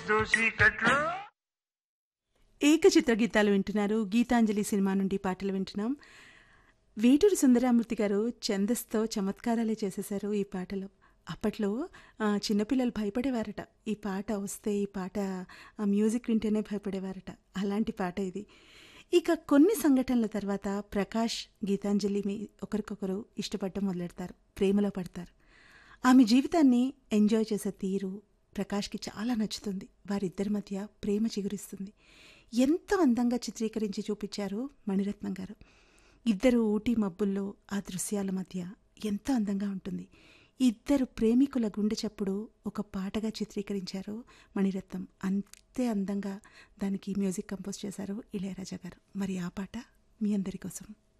చీకట్లో ఏకచిత్ర గీతాలు వింటున్నారు గీతాంజలి సినిమా నుండి పాటలు వింటున్నాం వేటూరి సుందరామూర్తి గారు ఛందస్తో చమత్కారాలే చేసేశారు ఈ పాటలో అప్పట్లో ఆ, చిన్నపిల్లలు భయపడేవారట ఈ పాట వస్తే ఈ పాట ఆ మ్యూజిక్ వింటేనే భయపడేవారట అలాంటి పాట ఇది ఇక కొన్ని సంఘటనల తర్వాత ప్రకాష్ గీతాంజలి మీ ఒకరికొకరు ఇష్టపడటం మొదలెడతారు ప్రేమలో పడతారు ఆమె జీవితాన్ని ఎంజాయ్ చేసే తీరు ప్రకాష్కి చాలా నచ్చుతుంది వారిద్దరి మధ్య ప్రేమ చిగురిస్తుంది ఎంత అందంగా చిత్రీకరించి చూపించారు మణిరత్నం గారు ఇద్దరు ఊటీ మబ్బుల్లో ఆ దృశ్యాల మధ్య ఎంత అందంగా ఉంటుంది ఇద్దరు ప్రేమికుల గుండె చప్పుడు ఒక పాటగా చిత్రీకరించారు మణిరత్నం అంతే అందంగా దానికి మ్యూజిక్ కంపోజ్ చేశారు ఇళయరాజా గారు మరి ఆ పాట మీ అందరి కోసం